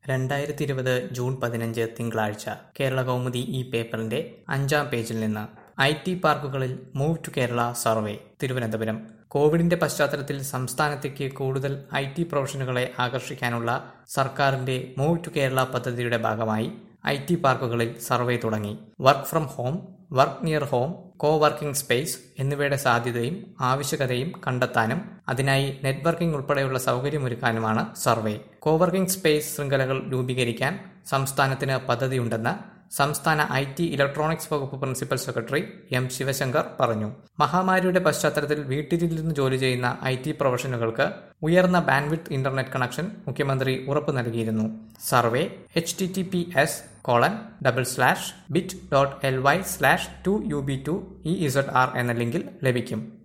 രണ്ടായിരത്തി ഇരുപത് ജൂൺ പതിനഞ്ച് തിങ്കളാഴ്ച കേരള കൗമുദി ഈ പേപ്പറിന്റെ അഞ്ചാം പേജിൽ നിന്ന് ഐ ടി പാർക്കുകളിൽ move to Kerala survey Thiruvananthapuram കോവിഡിന്റെ പശ്ചാത്തലത്തിൽ സംസ്ഥാനത്തേക്ക് കൂടുതൽ ഐ ടി പ്രൊഫഷനുകളെ ആകർഷിക്കാനുള്ള സർക്കാരിന്റെ മൂവ് ടു കേരള പദ്ധതിയുടെ ഭാഗമായി ഐ ടി പാർക്കുകളിൽ സർവേ തുടങ്ങി work from home work near home co working space എന്നിവയുടെ സാധ്യതയും ആവശ്യകതയും കണ്ടെത്താനും അതിനായി നെറ്റ്വർക്കിംഗ് ഉൾപ്പെടെയുള്ള സൗകര്യമൊരുക്കാനുമാണ് സർവേ കോവർക്കിംഗ് സ്പേസ് ശൃംഖലകൾ രൂപീകരിക്കാൻ സംസ്ഥാനത്തിന് പദ്ധതിയുണ്ടെന്ന് സംസ്ഥാന ഐ ടി ഇലക്ട്രോണിക്സ് വകുപ്പ് പ്രിൻസിപ്പൽ സെക്രട്ടറി എം ശിവശങ്കർ പറഞ്ഞു മഹാമാരിയുടെ പശ്ചാത്തലത്തിൽ വീട്ടിലിരുന്ന് ജോലി ചെയ്യുന്ന ഐ ടി പ്രൊഫഷനുകൾക്ക് ഉയർന്ന ബാൻഡ്വിഡ്ത്ത് ഇന്റർനെറ്റ് കണക്ഷൻ മുഖ്യമന്ത്രി ഉറപ്പു നൽകിയിരുന്നു survey H T T P S colon double slash bit dot L Y slash two U B two E Z R എന്ന ലിങ്കിൽ ലഭിക്കും